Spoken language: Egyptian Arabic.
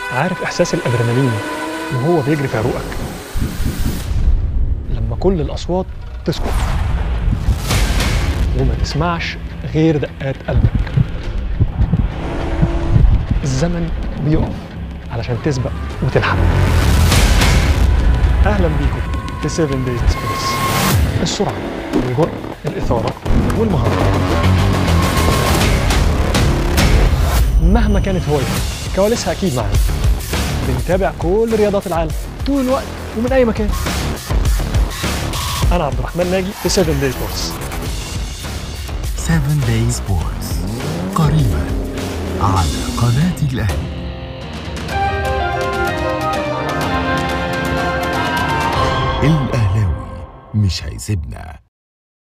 عارف إحساس الأدرينالين وهو بيجري في عروقك لما كل الأصوات تسكت وما تسمعش غير دقات قلبك الزمن بيقف علشان تسبق وتلحق أهلا بيكم في 7 Days Express السرعة الجرأة الإثارة والمهارة مهما كانت هوايتك كواليسها أكيد معانا بنتابع كل رياضات العالم طول الوقت ومن أي مكان أنا عبد الرحمن ناجي في 7 Days Sports 7 Day Sports قريبا على قناة الأهلي الأهلاوي مش هيسيبنا